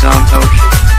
Santosh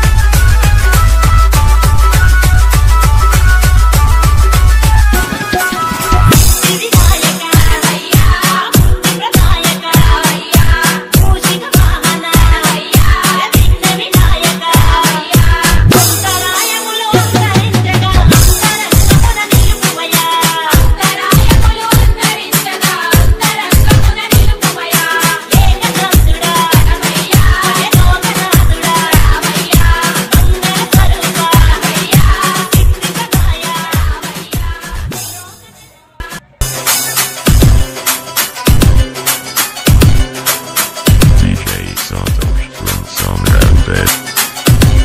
DJ Santos from Some Bed.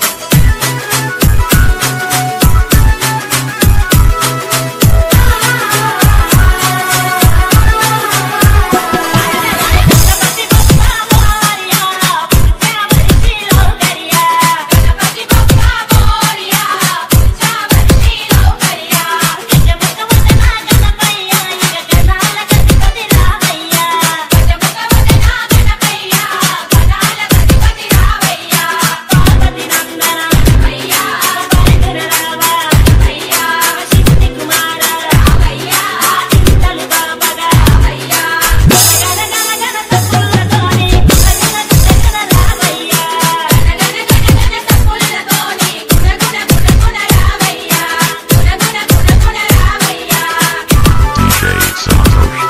DJ Santos.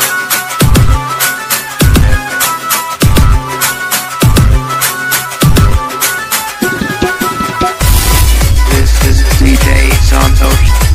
This is DJ Santosh.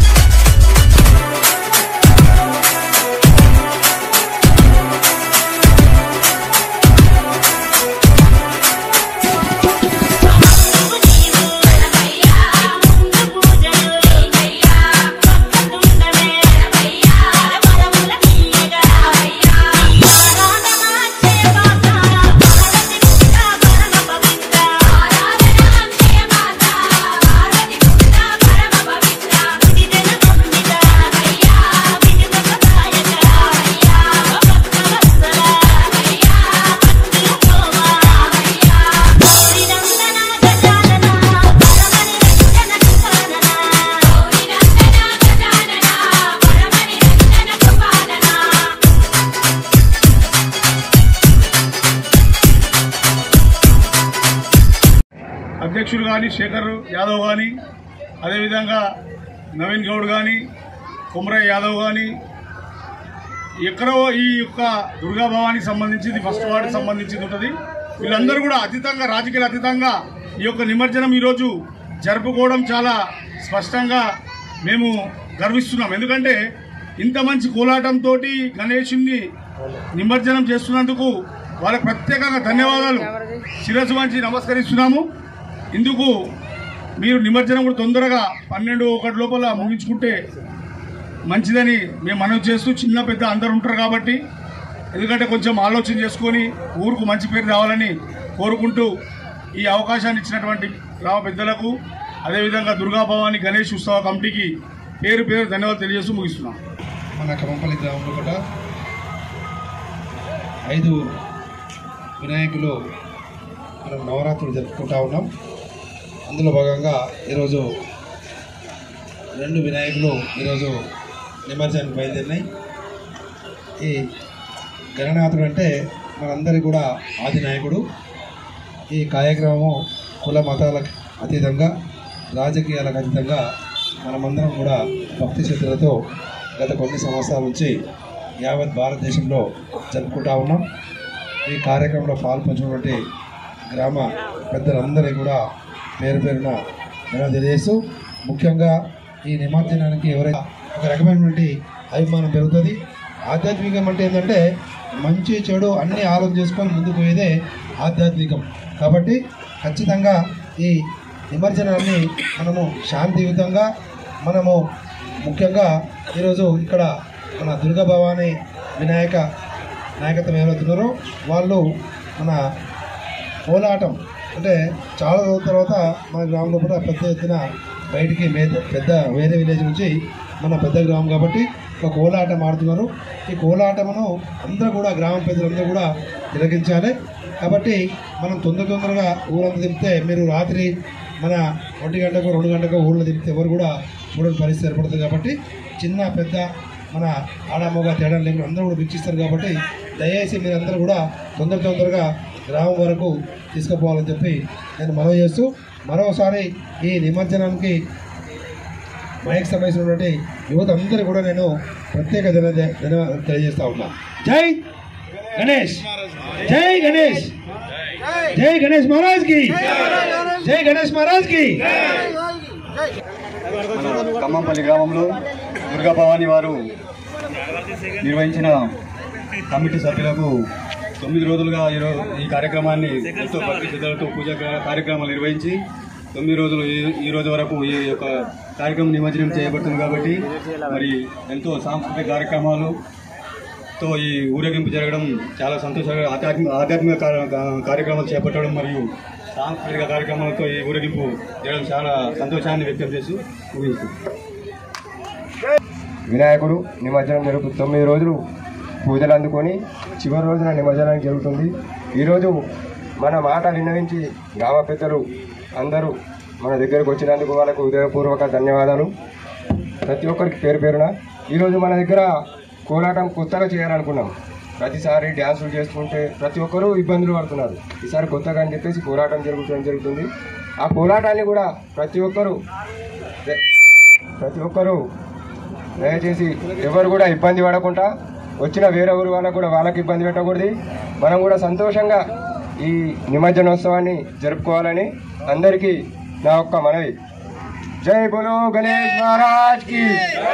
అధ్యక్షులు కానీ శేఖర్ యాదవ్ కానీ అదేవిధంగా నవీన్ గౌడ్ కానీ కుమరయ్య యాదవ్ కానీ ఎక్కడో ఈ యొక్క దుర్గా భవానికి సంబంధించి ఇది ఫస్ట్ వార్డుకి సంబంధించింది ఉంటుంది వీళ్ళందరూ కూడా అతీతంగా రాజకీయాలు అతీతంగా ఈ యొక్క నిమజ్జనం ఈరోజు జరుపుకోవడం చాలా స్పష్టంగా మేము గర్విస్తున్నాం ఎందుకంటే ఇంత మంచి కోలాటంతో గణేషుణ్ణి నిమజ్జనం చేస్తున్నందుకు వాళ్ళకి ప్రత్యేకంగా ధన్యవాదాలు శిరస్సు వంచి నమస్కరిస్తున్నాము ఇందుకు మీరు నిమజ్జనం కూడా తొందరగా పన్నెండు ఒకటి లోపల ముగించుకుంటే మంచిదని మేము మనవి చేస్తూ చిన్న పెద్ద అందరు ఉంటారు కాబట్టి ఎందుకంటే కొంచెం ఆలోచన చేసుకొని ఊరుకు మంచి పేరు రావాలని కోరుకుంటూ ఈ అవకాశాన్ని ఇచ్చినటువంటి గ్రామ పెద్దలకు అదేవిధంగా దుర్గాభవాని గణేష్ ఉత్సవ కమిటీకి పేరు పేరు ధన్యవాదాలు తెలియజేస్తూ ముగిస్తున్నాం మన కమంపల్లి గ్రామంలో కూడా ఐదు వినాయకులు మనం నవరాత్రులు జరుపుకుంటా ఉన్నాం అందులో భాగంగా ఈరోజు రెండు వినాయకులు ఈరోజు నిమజ్జనానికి బయలుదేరినాయి ఈ గణనాథుడు అంటే మనందరి కూడా ఆది నాయకుడు ఈ కార్యక్రమం కుల మతాలకు అతీతంగా రాజకీయాలకు అతీతంగా మనమందరం కూడా భక్తి శ్రద్ధలతో గత కొన్ని సంవత్సరాల నుంచి యావత్ భారతదేశంలో జరుపుకుంటా ఉన్నాం ఈ కార్యక్రమంలో పాల్పంచినటువంటి గ్రామ పెద్దలందరికీ కూడా పేరు పేరున నేను తెలియజేస్తూ ముఖ్యంగా ఈ నిమజ్జనానికి ఎవరైనా ఒక రకమైనటువంటి అభిమానం పెరుగుతుంది ఆధ్యాత్మికం అంటే ఏంటంటే మంచి చెడు అన్ని ఆలోచన చేసుకొని ముందుకు పోయేదే ఆధ్యాత్మికం కాబట్టి ఖచ్చితంగా ఈ నిమజ్జనాన్ని మనము శాంతియుతంగా మనము ముఖ్యంగా ఈరోజు ఇక్కడ మన దుర్గా భవాని వినాయక నాయకత్వం ఏమవుతున్నారో వాళ్ళు మన కోలాటం అంటే చాలా రోజుల తర్వాత మన గ్రామంలో కూడా పెద్ద ఎత్తున బయటికి మే పెద్ద వేరే విలేజ్ నుంచి మన పెద్ద గ్రామం కాబట్టి ఒక కోలాటం ఆడుతున్నారు ఈ కోలాటమును అందరూ కూడా గ్రామ పెద్దలందరూ కూడా తిలకించాలి కాబట్టి మనం తొందర తొందరగా ఊరంతా తిప్పితే మీరు రాత్రి మన ఒంటి గంటకు రెండు గంటకు ఊళ్ళో తిప్పితే ఎవరు కూడా చూడని పరిస్థితి ఏర్పడుతుంది కాబట్టి చిన్న పెద్ద మన ఆడమ్మగా తేడా లేకుండా అందరూ కూడా వీక్షిస్తారు కాబట్టి దయచేసి మీరందరూ కూడా తొందర తొందరగా గ్రామం వరకు తీసుకుపోవాలని చెప్పి నేను మనవి చేస్తూ మరోసారి ఈ నిమజ్జనానికి మైక్ సంబంధించినటువంటి యువత అందరూ కూడా నేను ప్రత్యేక ధన ధన్యవాదాలు తెలియజేస్తా ఉన్నా జై గణేష్ జై గణేష్ జై గణేష్ మహారాజ్ కి జై గణేష్ మహారాజ్ కి మన ఖమ్మంపల్లి గ్రామంలో దుర్గా భవాని వారు నిర్వహించిన కమిటీ సభ్యులకు తొమ్మిది రోజులుగా ఈరోజు ఈ కార్యక్రమాన్ని ఎంతో భక్తి శ్రద్ధలతో పూజ కార్యక్రమాలు నిర్వహించి తొమ్మిది రోజులు ఈ- ఈ రోజు వరకు ఈ యొక్క కార్యక్రమం నిమజ్జనం చేయబడుతుంది కాబట్టి మరి ఎంతో సాంస్కృతిక కార్యక్రమాలు తో ఈ ఊరేగింపు జరగడం చాలా సంతోషంగా ఆధ్యాత్మిక ఆధ్యాత్మిక కార్య- కార్యక్రమాలు చేపట్టడం మరియు సాంస్కృతిక కార్యక్రమాలతో ఈ ఊరేగింపు జరగడం చాలా సంతోషాన్ని వ్యక్తం చేస్తూ ముగిస్తుంది వినాయకుడు నిమజ్జనం జరుపు తొమ్మిది రోజులు పూజలు అందుకొని చివరి రోజున నిమజ్జనం జరుగుతుంది ఈరోజు మన మాట విన్నవించి గ్రామ పెద్దలు అందరూ మన దగ్గరకు వచ్చినందుకు వాళ్ళకు హృదయపూర్వక ధన్యవాదాలు ప్రతి ఒక్కరికి పేరు పేరున ఈరోజు మన దగ్గర కోలాటం కొత్తగా చేయాలనుకున్నాం ప్రతిసారి డ్యాన్సులు చేస్తుంటే ప్రతి ఒక్కరూ ఇబ్బందులు పడుతున్నారు ఈసారి కొత్తగా అని చెప్పేసి కోలాటం జరుగుతుంది జరుగుతుంది ఆ కోలాటాన్ని కూడా ప్రతి ఒక్కరూ ప్రతి ఒక్కరూ దయచేసి ఎవరు కూడా ఇబ్బంది పడకుండా వచ్చిన వేరే ఊరు వాళ్ళకు కూడా వాళ్ళకి ఇబ్బంది పెట్టకూడదు మనం కూడా సంతోషంగా ఈ నిమజ్జనోత్సవాన్ని జరుపుకోవాలని అందరికీ నా ఒక్క మనవి జై బోలో గణేష్ మహారాజ్ కి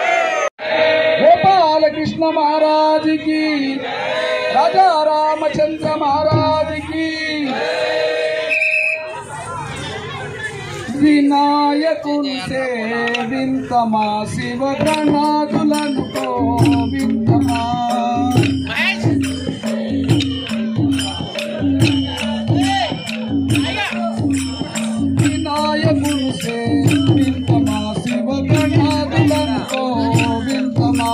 గోపాల కృష్ణ మహారాజ్ కి రాజా రామచంద్ర మహారాజ్ కి వినాయకుని సేవింతమా శివ గణాదులను కోవింతమా వినాయకుని సేవింతమా శివ గణాదులను కోవింతమా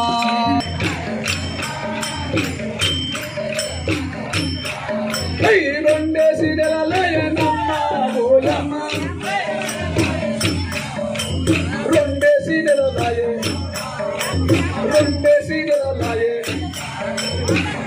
రెండేసి నెలలయనమ్మ ఓలమ్మ రెండేసి నెలలాయే రెండేసి నెలలాయే